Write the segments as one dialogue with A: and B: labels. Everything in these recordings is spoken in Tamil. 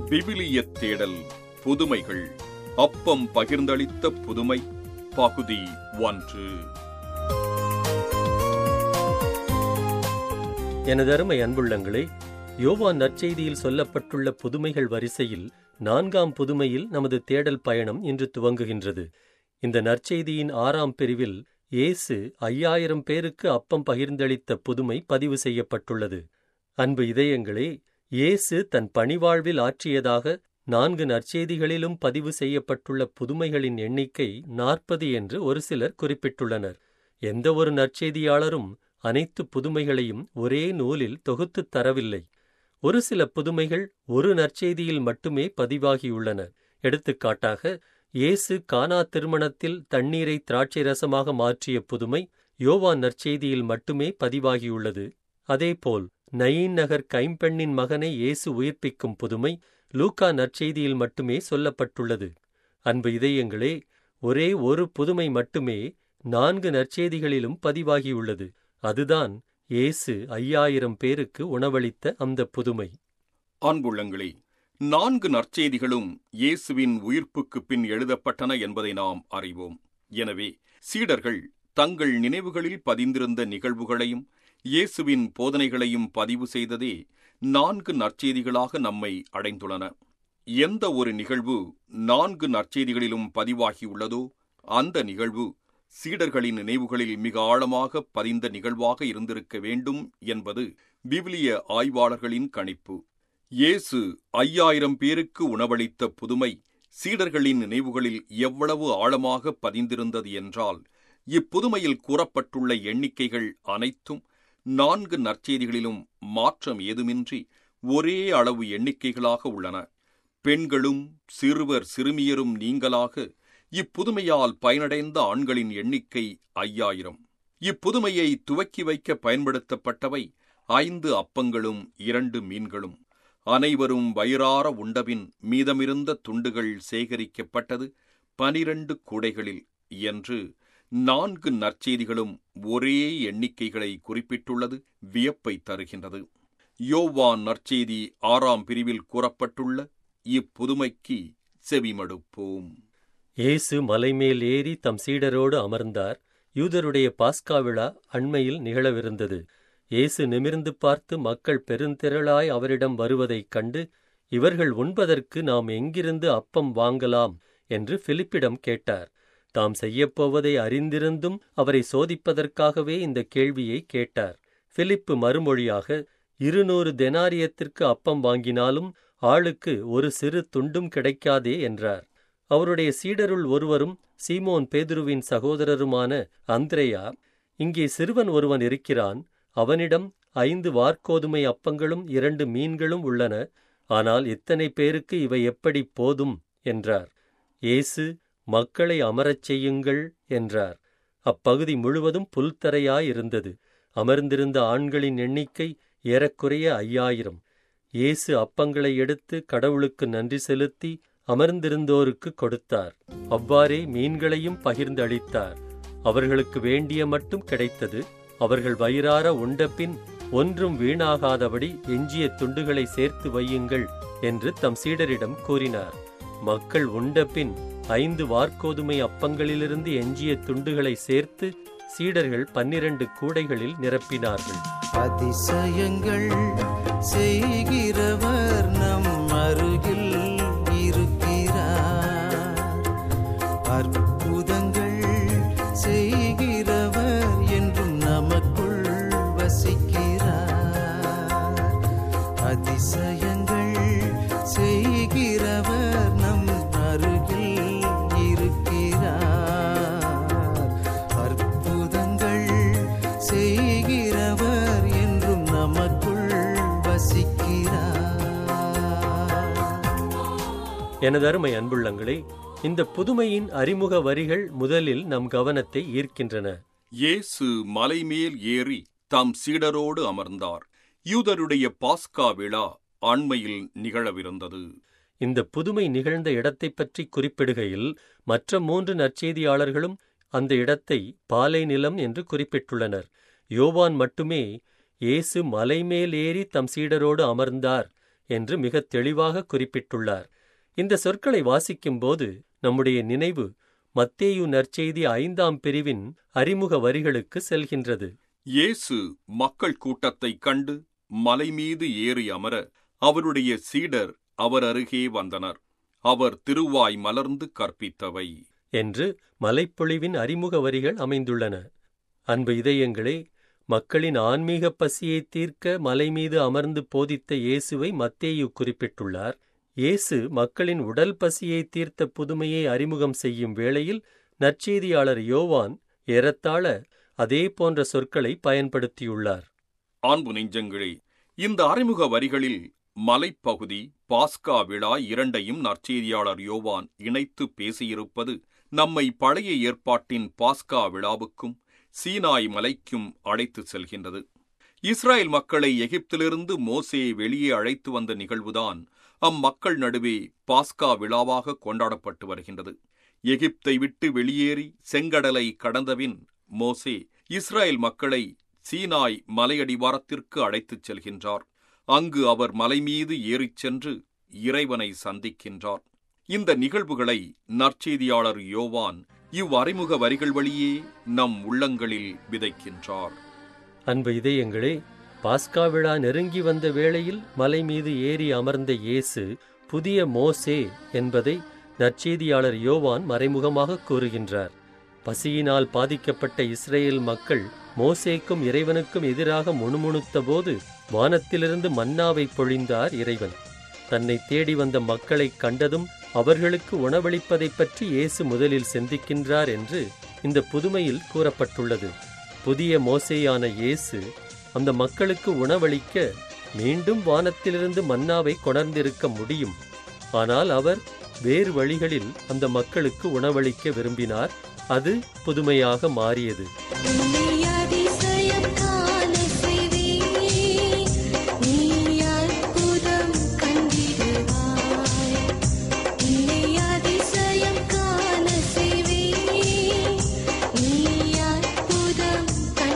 A: விவிலியத் தேடல் புதுமைகள் அப்பம் பகிர்ந்தளித்த புதுமை பகுதி ஒன்று
B: எனதருமை அன்புள்ளங்களே யோவான் நற்செய்தியில் சொல்லப்பட்டுள்ள புதுமைகள் வரிசையில் நான்காம் புதுமையில் நமது தேடல் பயணம் இன்று துவங்குகின்றது இந்த நற்செய்தியின் ஆறாம் பிரிவில் இயேசு ஐயாயிரம் பேருக்கு அப்பம் பகிர்ந்தளித்த புதுமை பதிவு செய்யப்பட்டுள்ளது அன்பு இதயங்களே இயேசு தன் பணிவாழ்வில் ஆற்றியதாக நான்கு நற்செய்திகளிலும் பதிவு செய்யப்பட்டுள்ள புதுமைகளின் எண்ணிக்கை நாற்பது என்று ஒரு சிலர் குறிப்பிட்டுள்ளனர் எந்த ஒரு நற்செய்தியாளரும் அனைத்து புதுமைகளையும் ஒரே நூலில் தொகுத்துத் தரவில்லை ஒரு சில புதுமைகள் ஒரு நற்செய்தியில் மட்டுமே பதிவாகியுள்ளன எடுத்துக்காட்டாக இயேசு கானா திருமணத்தில் தண்ணீரை திராட்சை ரசமாக மாற்றிய புதுமை யோவான் நற்செய்தியில் மட்டுமே பதிவாகியுள்ளது அதேபோல் நயீன் நகர் கைம்பெண்ணின் மகனை இயேசு உயிர்ப்பிக்கும் புதுமை லூக்கா நற்செய்தியில் மட்டுமே சொல்லப்பட்டுள்ளது அன்பு இதயங்களே ஒரே ஒரு புதுமை மட்டுமே நான்கு நற்செய்திகளிலும் பதிவாகியுள்ளது அதுதான் இயேசு ஐயாயிரம் பேருக்கு உணவளித்த அந்த புதுமை
A: அன்புள்ளங்களே நான்கு நற்செய்திகளும் இயேசுவின் உயிர்ப்புக்குப் பின் எழுதப்பட்டன என்பதை நாம் அறிவோம் எனவே சீடர்கள் தங்கள் நினைவுகளில் பதிந்திருந்த நிகழ்வுகளையும் இயேசுவின் போதனைகளையும் பதிவு செய்ததே நான்கு நற்செய்திகளாக நம்மை அடைந்துள்ளன எந்த ஒரு நிகழ்வு நான்கு நற்செய்திகளிலும் பதிவாகியுள்ளதோ அந்த நிகழ்வு சீடர்களின் நினைவுகளில் மிக ஆழமாக பதிந்த நிகழ்வாக இருந்திருக்க வேண்டும் என்பது விவிலிய ஆய்வாளர்களின் கணிப்பு இயேசு ஐயாயிரம் பேருக்கு உணவளித்த புதுமை சீடர்களின் நினைவுகளில் எவ்வளவு ஆழமாக பதிந்திருந்தது என்றால் இப்புதுமையில் கூறப்பட்டுள்ள எண்ணிக்கைகள் அனைத்தும் நான்கு நற்செய்திகளிலும் மாற்றம் ஏதுமின்றி ஒரே அளவு எண்ணிக்கைகளாக உள்ளன பெண்களும் சிறுவர் சிறுமியரும் நீங்களாக இப்புதுமையால் பயனடைந்த ஆண்களின் எண்ணிக்கை ஐயாயிரம் இப்புதுமையை துவக்கி வைக்க பயன்படுத்தப்பட்டவை ஐந்து அப்பங்களும் இரண்டு மீன்களும் அனைவரும் வயிறார உண்டபின் மீதமிருந்த துண்டுகள் சேகரிக்கப்பட்டது பனிரண்டு கூடைகளில் என்று நான்கு நற்செய்திகளும் ஒரே எண்ணிக்கைகளை குறிப்பிட்டுள்ளது வியப்பை தருகின்றது யோவான் நற்செய்தி ஆறாம் பிரிவில் கூறப்பட்டுள்ள இப்புதுமைக்கு செவிமடுப்போம்
B: இயேசு மலைமேல் ஏறி தம் சீடரோடு அமர்ந்தார் யூதருடைய பாஸ்கா விழா அண்மையில் நிகழவிருந்தது இயேசு நிமிர்ந்து பார்த்து மக்கள் பெருந்திரளாய் அவரிடம் வருவதைக் கண்டு இவர்கள் உண்பதற்கு நாம் எங்கிருந்து அப்பம் வாங்கலாம் என்று பிலிப்பிடம் கேட்டார் தாம் செய்யப்போவதை அறிந்திருந்தும் அவரை சோதிப்பதற்காகவே இந்த கேள்வியை கேட்டார் பிலிப்பு மறுமொழியாக இருநூறு தெனாரியத்திற்கு அப்பம் வாங்கினாலும் ஆளுக்கு ஒரு சிறு துண்டும் கிடைக்காதே என்றார் அவருடைய சீடருள் ஒருவரும் சீமோன் பேதுருவின் சகோதரருமான அந்திரேயா இங்கே சிறுவன் ஒருவன் இருக்கிறான் அவனிடம் ஐந்து வார்க்கோதுமை அப்பங்களும் இரண்டு மீன்களும் உள்ளன ஆனால் இத்தனை பேருக்கு இவை எப்படி போதும் என்றார் இயேசு மக்களை அமரச் செய்யுங்கள் என்றார் அப்பகுதி முழுவதும் புல்தரையாயிருந்தது அமர்ந்திருந்த ஆண்களின் எண்ணிக்கை ஏறக்குறைய ஐயாயிரம் இயேசு அப்பங்களை எடுத்து கடவுளுக்கு நன்றி செலுத்தி அமர்ந்திருந்தோருக்கு கொடுத்தார் அவ்வாறே மீன்களையும் பகிர்ந்து அளித்தார் அவர்களுக்கு வேண்டிய மட்டும் கிடைத்தது அவர்கள் வயிறார உண்டபின் ஒன்றும் வீணாகாதபடி எஞ்சிய துண்டுகளை சேர்த்து வையுங்கள் என்று தம் சீடரிடம் கூறினார் மக்கள் உண்டபின் ஐந்து வார்க்கோதுமை அப்பங்களிலிருந்து எஞ்சிய துண்டுகளை சேர்த்து சீடர்கள் பன்னிரண்டு கூடைகளில் நிரப்பினார்கள்
C: அதிசயங்கள் செய்கிறவர் நம் அருகில் இருக்கிறார் அற்புதங்கள் செய்கிறவர் என்றும் நமக்குள் வசிக்கிறார் அதிசயங்கள் செய்கிறவர் நம் அருகில் இருக்கிறார் அற்புதங்கள் செய்கிறவர் என்றும் நமக்குள் வசிக்கிறார்
B: எனதருமை அன்புள்ளங்களே இந்த புதுமையின் அறிமுக வரிகள் முதலில் நம் கவனத்தை ஈர்க்கின்றன
A: இயேசு மலைமேல் ஏறி தம் சீடரோடு அமர்ந்தார் யூதருடைய பாஸ்கா விழா அண்மையில் நிகழவிருந்தது
B: இந்த புதுமை நிகழ்ந்த இடத்தைப் பற்றி குறிப்பிடுகையில் மற்ற மூன்று நற்செய்தியாளர்களும் அந்த இடத்தை பாலை நிலம் என்று குறிப்பிட்டுள்ளனர் யோவான் மட்டுமே இயேசு மலைமேல் ஏறி தம் சீடரோடு அமர்ந்தார் என்று மிகத் தெளிவாக குறிப்பிட்டுள்ளார் இந்த சொற்களை வாசிக்கும்போது நம்முடைய நினைவு மத்தேயு நற்செய்தி ஐந்தாம் பிரிவின் அறிமுக வரிகளுக்கு செல்கின்றது
A: இயேசு மக்கள் கூட்டத்தைக் கண்டு மலை மீது ஏறி அமர அவருடைய சீடர் அவர் அருகே வந்தனர் அவர் திருவாய் மலர்ந்து கற்பித்தவை
B: என்று மலைப்பொழிவின் அறிமுக வரிகள் அமைந்துள்ளன அன்பு இதயங்களே மக்களின் ஆன்மீக பசியை தீர்க்க மலை மீது அமர்ந்து போதித்த இயேசுவை மத்தேயு குறிப்பிட்டுள்ளார் இயேசு மக்களின் உடல் பசியை தீர்த்த புதுமையை அறிமுகம் செய்யும் வேளையில் நற்செய்தியாளர் யோவான் ஏறத்தாழ அதே போன்ற சொற்களை பயன்படுத்தியுள்ளார்
A: ஆண்பு நெஞ்சங்களே இந்த அறிமுக வரிகளில் மலைப்பகுதி பாஸ்கா விழா இரண்டையும் நற்செய்தியாளர் யோவான் இணைத்து பேசியிருப்பது நம்மை பழைய ஏற்பாட்டின் பாஸ்கா விழாவுக்கும் சீனாய் மலைக்கும் அழைத்து செல்கின்றது இஸ்ராயல் மக்களை எகிப்திலிருந்து மோசே வெளியே அழைத்து வந்த நிகழ்வுதான் அம்மக்கள் நடுவே பாஸ்கா விழாவாக கொண்டாடப்பட்டு வருகின்றது எகிப்தை விட்டு வெளியேறி செங்கடலை கடந்தபின் மோசே இஸ்ராயல் மக்களை சீனாய் மலையடிவாரத்திற்கு அழைத்துச் செல்கின்றார் அங்கு அவர் மலை மீது ஏறிச் சென்று இறைவனை சந்திக்கின்றார் இந்த நிகழ்வுகளை நற்செய்தியாளர் யோவான் இவ்வறிமுக வரிகள் வழியே நம் உள்ளங்களில் விதைக்கின்றார்
B: அன்பு இதயங்களே பாஸ்கா விழா நெருங்கி வந்த வேளையில் மலை மீது ஏறி அமர்ந்த இயேசு புதிய மோசே என்பதை நற்செய்தியாளர் யோவான் மறைமுகமாக கூறுகின்றார் பசியினால் பாதிக்கப்பட்ட இஸ்ரேல் மக்கள் மோசேக்கும் இறைவனுக்கும் எதிராக முணுமுணுத்தபோது வானத்திலிருந்து மன்னாவை பொழிந்தார் இறைவன் தன்னை தேடி வந்த மக்களைக் கண்டதும் அவர்களுக்கு உணவளிப்பதைப் பற்றி இயேசு முதலில் சிந்திக்கின்றார் என்று இந்த புதுமையில் கூறப்பட்டுள்ளது புதிய மோசேயான இயேசு அந்த மக்களுக்கு உணவளிக்க மீண்டும் வானத்திலிருந்து மன்னாவை கொணர்ந்திருக்க முடியும் ஆனால் அவர் வேறு வழிகளில் அந்த மக்களுக்கு உணவளிக்க விரும்பினார் அது புதுமையாக மாறியது
D: நீ அதிசயம் காண செய்வீர். நீ அற்புதம் கண்டிடுவாய். நீ அதிசயம் காண செய்வீர். நீ அற்புதம்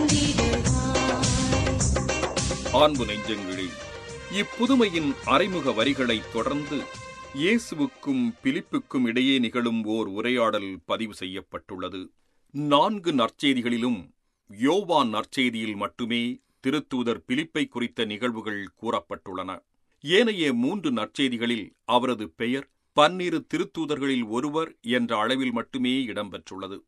D: கண்டிடுவாய்.
A: ஆண்பு நெஞ்சங்களே இப்புதுமையின் அறிமுக வரிகளைத் தொடர்ந்து இயேசுவுக்கும் பிலிப்புக்கும் இடையே நிகழும் ஓர் உரையாடல் பதிவு செய்யப்பட்டுள்ளது நான்கு நற்செய்திகளிலும் யோவான் நற்செய்தியில் மட்டுமே திருத்தூதர் பிலிப்பை குறித்த நிகழ்வுகள் கூறப்பட்டுள்ளன ஏனைய மூன்று நற்செய்திகளில் அவரது பெயர் பன்னிரு திருத்தூதர்களில் ஒருவர் என்ற அளவில் மட்டுமே இடம்பெற்றுள்ளது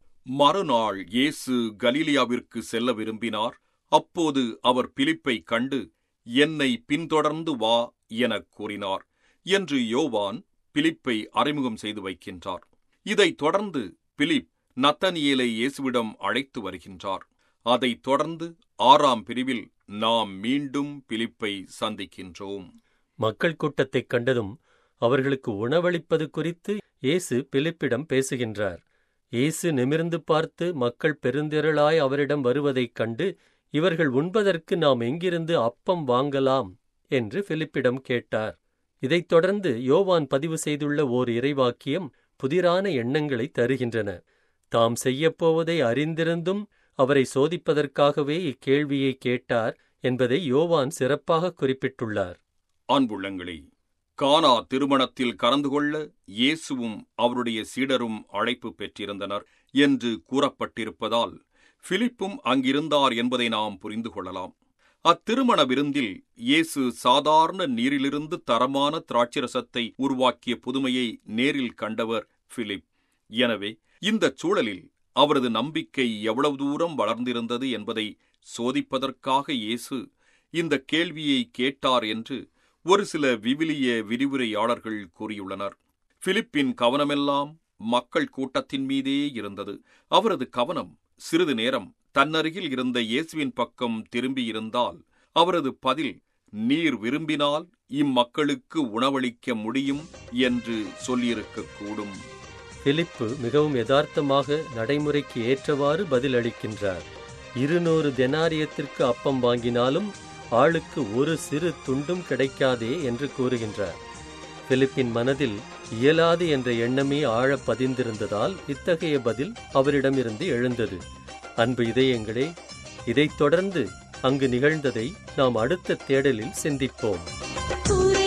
A: மறுநாள் இயேசு கலீலியாவிற்கு செல்ல விரும்பினார் அப்போது அவர் பிலிப்பை கண்டு என்னை பின்தொடர்ந்து வா எனக் கூறினார் என்று யோவான் பிலிப்பை அறிமுகம் செய்து வைக்கின்றார் இதைத் தொடர்ந்து பிலிப் நத்தனியேலை இயேசுவிடம் அழைத்து வருகின்றார் அதைத் தொடர்ந்து ஆறாம் பிரிவில் நாம் மீண்டும் பிலிப்பை சந்திக்கின்றோம்
B: மக்கள் கூட்டத்தைக் கண்டதும் அவர்களுக்கு உணவளிப்பது குறித்து இயேசு பிலிப்பிடம் பேசுகின்றார் இயேசு நிமிர்ந்து பார்த்து மக்கள் பெருந்திரளாய் அவரிடம் வருவதைக் கண்டு இவர்கள் உண்பதற்கு நாம் எங்கிருந்து அப்பம் வாங்கலாம் என்று பிலிப்பிடம் கேட்டார் இதைத் தொடர்ந்து யோவான் பதிவு செய்துள்ள ஓர் இறைவாக்கியம் புதிரான எண்ணங்களை தருகின்றன தாம் செய்யப்போவதை அறிந்திருந்தும் அவரை சோதிப்பதற்காகவே இக்கேள்வியை கேட்டார் என்பதை யோவான் சிறப்பாக குறிப்பிட்டுள்ளார்
A: அன்புள்ளங்களே கானா திருமணத்தில் கலந்து கொள்ள இயேசுவும் அவருடைய சீடரும் அழைப்பு பெற்றிருந்தனர் என்று கூறப்பட்டிருப்பதால் பிலிப்பும் அங்கிருந்தார் என்பதை நாம் புரிந்து கொள்ளலாம் அத்திருமண விருந்தில் இயேசு சாதாரண நீரிலிருந்து தரமான திராட்சரசத்தை உருவாக்கிய புதுமையை நேரில் கண்டவர் பிலிப் எனவே இந்தச் சூழலில் அவரது நம்பிக்கை எவ்வளவு தூரம் வளர்ந்திருந்தது என்பதை சோதிப்பதற்காக இயேசு இந்த கேள்வியை கேட்டார் என்று ஒரு சில விவிலிய விரிவுரையாளர்கள் கூறியுள்ளனர் பிலிப்பின் கவனமெல்லாம் மக்கள் கூட்டத்தின் மீதே இருந்தது அவரது கவனம் சிறிது நேரம் தன்னருகில் இருந்த இயேசுவின் பக்கம் திரும்பியிருந்தால் அவரது பதில் நீர் விரும்பினால் இம்மக்களுக்கு உணவளிக்க முடியும் என்று சொல்லியிருக்கக்கூடும்
B: பிலிப்பு மிகவும் யதார்த்தமாக நடைமுறைக்கு ஏற்றவாறு பதிலளிக்கின்றார் இருநூறு தெனாரியத்திற்கு அப்பம் வாங்கினாலும் ஆளுக்கு ஒரு சிறு துண்டும் கிடைக்காதே என்று கூறுகின்றார் பிலிப்பின் மனதில் இயலாது என்ற எண்ணமே ஆழ பதிந்திருந்ததால் இத்தகைய பதில் அவரிடமிருந்து எழுந்தது அன்பு இதயங்களே இதைத் தொடர்ந்து அங்கு நிகழ்ந்ததை நாம் அடுத்த தேடலில் சிந்திப்போம்
D: குறை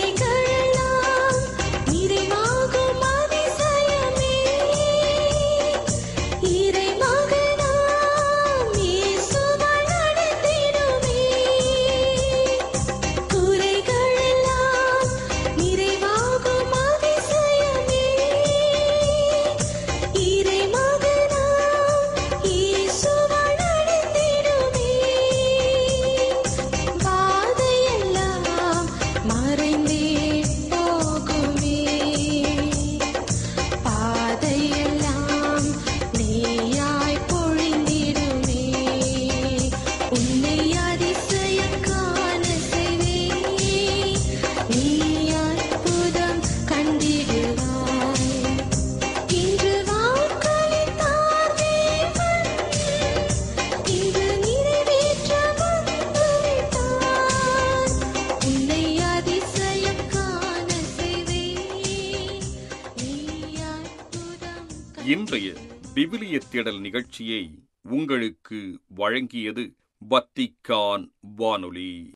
A: இன்றைய விவிலிய தேடல் நிகழ்ச்சியை உங்களுக்கு வழங்கியது வத்திக்கான் வானொலி